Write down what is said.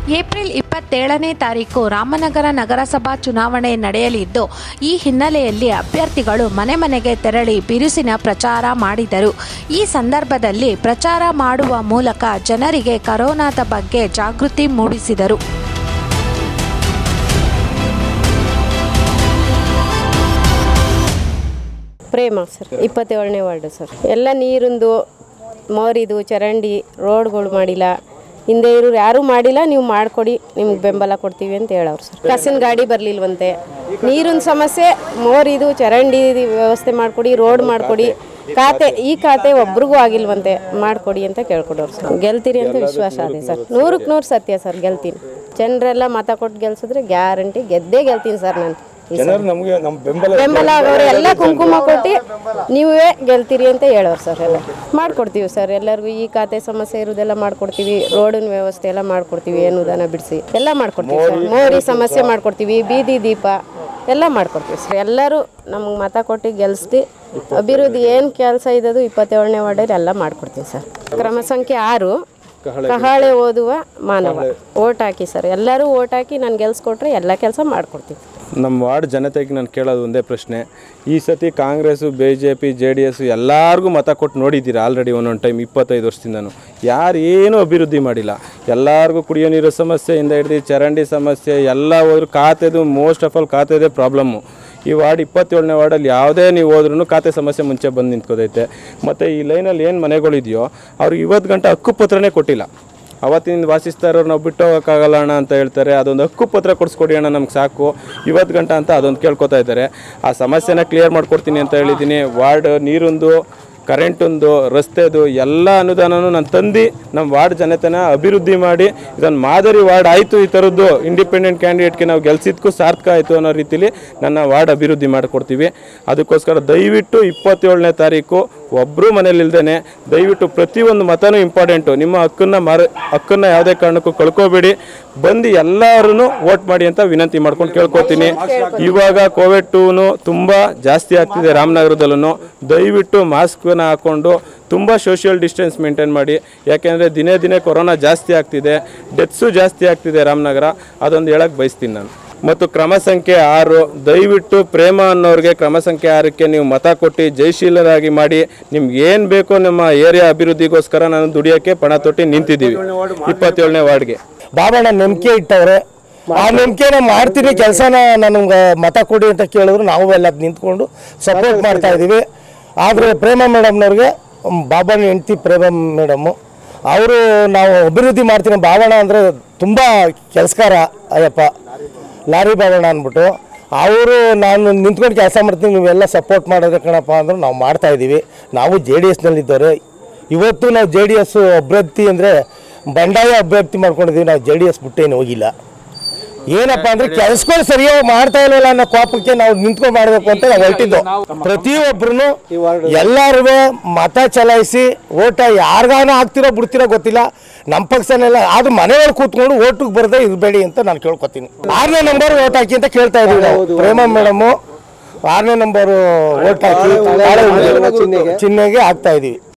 April ಇಪ್ಪತ್ತೇಳನೇ ತಾರೀಕು ರಾಮನಗರ ನಗರಸಭಾ ಚುನಾವಣೆ ನಡೆಯಲಿದ್ದು ಈ ಹಿನ್ನೆಲೆಯಲ್ಲಿ ಅಭ್ಯರ್ಥಿಗಳು ಮನೆ ಮನೆಗೆ ತೆರಳಿ ಬಿರುಸಿನ ಪ್ರಚಾರ ಮಾಡಿದರು ಈ ಸಂದರ್ಭದಲ್ಲಿ ಪ್ರಚಾರ ಮಾಡುವ ಮೂಲಕ ಜನರಿಗೆ ಕರೋನಾದ ಬಗ್ಗೆ ಜಾಗೃತಿ ಮೂಡಿಸಿದರು ಪ್ರೇಮ ಸರ್ ಇಪ್ಪತ್ತೇಳನೇ ವಾರ್ಡು ಸರ್ ಎಲ್ಲ ನೀರಿಂದು ಮೋರಿದು ಚರಂಡಿ ರೋಡ್ಗಳು ಮಾಡಿಲ್ಲ ಹಿಂದೆ ಇರೋರು ಯಾರೂ ಮಾಡಿಲ್ಲ ನೀವು ಮಾಡಿಕೊಡಿ ನಿಮ್ಗೆ ಬೆಂಬಲ ಕೊಡ್ತೀವಿ ಅಂತ ಹೇಳವ್ರು ಸರ್ ಕಸಿನ ಗಾಡಿ ಬರಲಿಲ್ವಂತೆ ನೀರಿನ ಸಮಸ್ಯೆ ಮೋರಿದು ಚರಂಡಿ ವ್ಯವಸ್ಥೆ ಮಾಡಿಕೊಡಿ ರೋಡ್ ಮಾಡಿಕೊಡಿ ಖಾತೆ ಈ ಖಾತೆ ಒಬ್ರಿಗೂ ಆಗಿಲ್ವಂತೆ ಮಾಡಿಕೊಡಿ ಅಂತ ಕೇಳ್ಕೊಡೋರು ಸರ್ ಗೆಲ್ತೀರಿ ಅಂತ ವಿಶ್ವಾಸ ಇದೆ ಸರ್ ನೂರಕ್ಕೆ ನೂರು ಸತ್ಯ ಸರ್ ಗೆಲ್ತೀನಿ ಜನರೆಲ್ಲ ಮತ ಕೊಟ್ಟು ಗೆಲ್ಸಿದ್ರೆ ಗ್ಯಾರಂಟಿ ಗೆದ್ದೇ ಗೆಲ್ತೀನಿ ಸರ್ ನಾನು ಈ ಸಲ. ಜನರು ನಮಗೆ ನಮ್ಮ ಬೆಂಬಲ ಬೆಂಬಲ ಆಗವ್ರೆ ಎಲ್ಲ ಕುಂಕುಮ ಕೊಟ್ಟು ನೀವೇ ಗೆಲ್ತೀರಿ ಅಂತ ಹೇಳೋರು ಸರ್ ಎಲ್ಲ ಮಾಡ್ಕೊಡ್ತೀವಿ ಸರ್ ಎಲ್ಲರಿಗೂ ಈ ಖಾತೆ ಸಮಸ್ಯೆ ಇರೋದೆಲ್ಲ ಮಾಡ್ಕೊಡ್ತೀವಿ ರೋಡಿನ ವ್ಯವಸ್ಥೆ ಎಲ್ಲ ಮಾಡ್ಕೊಡ್ತೀವಿ ಅನುದಾನ ಬಿಡಿಸಿ ಎಲ್ಲ ಮಾಡ್ಕೊಡ್ತೀವಿ ಸರ್ ಮೋರಿ ಸಮಸ್ಯೆ ಮಾಡ್ಕೊಡ್ತೀವಿ ಬೀದಿ ದೀಪ ಎಲ್ಲ ಮಾಡ್ಕೊಡ್ತೀವಿ ಸರ್ ಎಲ್ಲರೂ ನಮ್ಗೆ ಮತ ಕೊಟ್ಟು ಗೆಲ್ಸ್ತಿ ಅಭಿವೃದ್ಧಿ ಏನು ಕೆಲಸ ಇದ್ದದು ಇಪ್ಪತ್ತೇಳನೇ ವಾರ್ಡಲ್ಲಿ ಎಲ್ಲ ಮಾಡ್ಕೊಡ್ತೀವಿ ಸರ್ ಕ್ರಮ ಸಂಖ್ಯೆ ಆರು ಕಹಾಳೆ ಓದುವ ಮಾನವ ಓಟ್ ಹಾಕಿ ಸರ್ ಎಲ್ಲರೂ ಓಟ್ ಹಾಕಿ ನಾನು ಗೆಲ್ಸ್ಕೊಟ್ರೆ ಎಲ್ಲ ಕೆಲಸ ಮಾಡ್ಕೊಡ್ತೀವಿ ನಮ್ಮ ವಾರ್ಡ್ ಜನತೆಗೆ ನಾನು ಕೇಳೋದು ಒಂದೇ ಪ್ರಶ್ನೆ ಈ ಸತಿ Congress B J P J D S ಎಲ್ಲರಿಗೂ ಮತ ಕೊಟ್ಟು ನೋಡಿದ್ದೀರಾ ಆಲ್ರೆಡಿ ಒಂದೊಂದು ಟೈಮ್ ಇಪ್ಪತ್ತೈದು ವರ್ಷದಿಂದನೂ ಯಾರು ಏನೂ ಅಭಿವೃದ್ಧಿ ಮಾಡಿಲ್ಲ ಎಲ್ಲರಿಗೂ ಕುಡಿಯೋ ನೀರು ಸಮಸ್ಯೆಯಿಂದ ಹಿಡಿದು ಚರಂಡಿ ಸಮಸ್ಯೆ ಎಲ್ಲ ಹೋದ್ರು ಖಾತೆದು ಮೋಸ್ಟ್ ಆಫ್ ಆಲ್ ಖಾತೆದೇ ಪ್ರಾಬ್ಲಮ್ಮು ಈ ವಾರ್ಡ್ ಇಪ್ಪತ್ತೇಳನೇ ವಾರ್ಡಲ್ಲಿ ಯಾವುದೇ ನೀವು ಹೋದ್ರೂ ಖಾತೆ ಸಮಸ್ಯೆ ಮುಂಚೆ ಬಂದು ನಿಂತ್ಕೋದೈತೆ ಮತ್ತು ಈ ಲೈನಲ್ಲಿ ಏನು ಮನೆಗಳಿದೆಯೋ ಅವ್ರಿಗೆ ಇವತ್ತು ಗಂಟೆ ಹಕ್ಕುಪತ್ರನೇ ಕೊಟ್ಟಿಲ್ಲ ಅವತ್ತಿನಿಂದ ವಾಸಿಸ್ತಾ ಇರೋರು ನಾವು ಬಿಟ್ಟು ಹೋಗೋಕ್ಕಾಗಲ್ಲ ಅಣ್ಣ ಅಂತ ಹೇಳ್ತಾರೆ ಅದೊಂದು ಹಕ್ಕುಪತ್ರ ಕೊಡಿಸ್ಕೊಡಿ ಅಣ್ಣ ನಮ್ಗೆ ಸಾಕು ಇವತ್ತು ಗಂಟೆ ಅಂತ ಅದೊಂದು ಕೇಳ್ಕೊತಾ ಇದ್ದಾರೆ ಆ ಸಮಸ್ಯೆನ ಕ್ಲಿಯರ್ ಮಾಡ್ಕೊಡ್ತೀನಿ ಅಂತ ಹೇಳಿದ್ದೀನಿ ವಾರ್ಡ್ ನೀರೊಂದು ಕರೆಂಟೊಂದು ರಸ್ತೆದು ಎಲ್ಲ ಅನುದಾನನೂ ನಾನು ತಂದು ನಮ್ಮ ವಾರ್ಡ್ ಜನತೆನ ಅಭಿವೃದ್ಧಿ ಮಾಡಿ ಇದೊಂದು ಮಾದರಿ ವಾರ್ಡ್ ಆಯಿತು ಈ ಥರದ್ದು ಇಂಡಿಪೆಂಡೆಂಟ್ ಕ್ಯಾಂಡಿಡೇಟ್ಗೆ ನಾವು ಗೆಲ್ಸಿದ್ಕೂ ಸಾರ್ಥಕ ಆಯಿತು ಅನ್ನೋ ರೀತಿಲಿ ನನ್ನ ವಾರ್ಡ್ ಅಭಿವೃದ್ಧಿ ಮಾಡಿಕೊಡ್ತೀವಿ ಅದಕ್ಕೋಸ್ಕರ ದಯವಿಟ್ಟು ಇಪ್ಪತ್ತೇಳನೇ ತಾರೀಕು ಒಬ್ಬರು ಮನೇಲಿಲ್ದೇನೆ ದಯವಿಟ್ಟು ಪ್ರತಿಯೊಂದು ಮತನೂ ಇಂಪಾರ್ಟೆಂಟು ನಿಮ್ಮ ಹಕ್ಕನ್ನು ಮಾರ ಹಕ್ಕನ್ನು ಯಾವುದೇ ಕಾರಣಕ್ಕೂ ಕಳ್ಕೊಬೇಡಿ ಬಂದು ಎಲ್ಲರೂ ವೋಟ್ ಮಾಡಿ ಅಂತ ವಿನಂತಿ ಮಾಡ್ಕೊಂಡು ಕೇಳ್ಕೊತೀನಿ ಇವಾಗ ಕೋವಿಡ್ ಟೂನು ತುಂಬ ಜಾಸ್ತಿ ಆಗ್ತಿದೆ ರಾಮನಗರದಲ್ಲೂ ದಯವಿಟ್ಟು ಮಾಸ್ಕನ್ನ ಹಾಕ್ಕೊಂಡು ತುಂಬ ಸೋಷಿಯಲ್ ಡಿಸ್ಟೆನ್ಸ್ ಮೇಂಟೈನ್ ಮಾಡಿ ಯಾಕೆಂದರೆ ದಿನೇ ದಿನೇ ಕೊರೋನಾ ಜಾಸ್ತಿ ಆಗ್ತಿದೆ ಡೆತ್ಸು ಜಾಸ್ತಿ ಆಗ್ತಿದೆ ರಾಮನಗರ ಅದೊಂದು ಹೇಳಕ್ಕೆ ಬಯಸ್ತೀನಿ ನಾನು ಮತ್ತು ಕ್ರಮ ಸಂಖ್ಯೆ ಆರು ದಯವಿಟ್ಟು ಪ್ರೇಮ ಅನ್ನೋರಿಗೆ ಕ್ರಮ ಸಂಖ್ಯೆ ಆರಕ್ಕೆ ನೀವು ಮತ ಕೊಟ್ಟು ಜಯಶೀಲರಾಗಿ ಮಾಡಿ ನಿಮ್ಗೆ ಏನು ಬೇಕೋ ನಮ್ಮ ಏರಿಯಾ ಅಭಿವೃದ್ಧಿಗೋಸ್ಕರ ನಾನು ದುಡಿಯೋಕ್ಕೆ ಪಣ ತೊಟ್ಟು ನಿಂತಿದ್ದೀವಿ ಇಪ್ಪತ್ತೇಳನೇ ವಾರ್ಡ್ಗೆ ಬಾಬಣ್ಣ ನಂಬಿಕೆ ಇಟ್ಟವ್ರೆ ಆ ನಂಬಿಕೆನ ಮಾಡ್ತೀನಿ ಕೆಲಸನ ನನಗೆ ಮತ ಕೊಡಿ ಅಂತ ಕೇಳಿದ್ರು ನಾವು ಎಲ್ಲ ನಿಂತ್ಕೊಂಡು ಸಪೋರ್ಟ್ ಮಾಡ್ತಾ ಇದ್ದೀವಿ ಆದರೆ ಪ್ರೇಮ ಮೇಡಮ್ನವ್ರಿಗೆ ಬಾಬಣ್ಣ ಹೆಂಡ್ತಿ ಪ್ರೇಮ ಮೇಡಮ್ಮು ಅವರು ನಾವು ಅಭಿವೃದ್ಧಿ ಮಾಡ್ತೀನಿ ಬಾಬಣ್ಣ ಅಂದರೆ ತುಂಬ ಕೆಲಸಕಾರ ಅಯ್ಯಪ್ಪ ಲಾರಿ ಬಾಬಣ್ಣ ಅಂದ್ಬಿಟ್ಟು ಅವರು ನಾನು ನಿಂತ್ಕೊಂಡು ಕೆಲಸ ಮಾಡ್ತೀನಿ ನೀವೆಲ್ಲ ಸಪೋರ್ಟ್ ಮಾಡೋದೇ ಕಣಪ್ಪ ಅಂದ್ರೆ ನಾವು ಮಾಡ್ತಾ ಇದ್ದೀವಿ ನಾವು ಜೆ ಡಿ ಎಸ್ನಲ್ಲಿದ್ದವ್ರೆ ಇವತ್ತು ನಾವು ಜೆ ಡಿ ಎಸ್ ಅಭ್ಯರ್ಥಿ ಅಂದರೆ ಬಂಡಾಯ ಅಭ್ಯರ್ಥಿ ಮಾಡ್ಕೊಂಡಿದ್ದೀವಿ ನಾವು ಜೆ ಡಿ ಎಸ್ ಬಿಟ್ಟೇನು ಹೋಗಿಲ್ಲ ಏನಪ್ಪ ಅಂದ್ರೆ ಕೆಲ್ಸಗಳು ಸರಿಯಾಗಿ ಮಾಡ್ತಾ ಇಲ್ವಲ್ಲ ಅನ್ನೋ ಕೋಪಕ್ಕೆ ನಾವು ನಿಂತ್ಕೊಂಡು ಮಾಡ್ಬೇಕು ಅಂತ ನಾವು ಹೊರಟಿದ್ದು ಪ್ರತಿಯೊಬ್ಬರು ಎಲ್ಲರೂ ಮತ ಚಲಾಯಿಸಿ ಓಟ ಯಾರಿಗಾನ ಹಾಕ್ತಿರೋ ಬಿಡ್ತಿರೋ ಗೊತ್ತಿಲ್ಲ ನಮ್ಮ ಪಕ್ಷನೆಲ್ಲ ಆದ್ರೂ ಮನೆಯೊಳಗೆ ಕೂತ್ಕೊಂಡು ಓಟಿಗೆ ಬರದೇ ಇರಬೇಡಿ ಅಂತ ನಾನು ಕೇಳ್ಕೊತೀನಿ ಆರನೇ ನಂಬರ್ ಓಟ್ ಹಾಕಿ ಅಂತ ಕೇಳ್ತಾ ಇದೀವಿ ನಾವು ಪ್ರೇಮ ಮೇಡಮು ಆರನೇ ನಂಬರು ಓಟ್ ಹಾಕಿ ಚಿಹ್ನೆಗೆ ಹಾಕ್ತಾ ಇದೀವಿ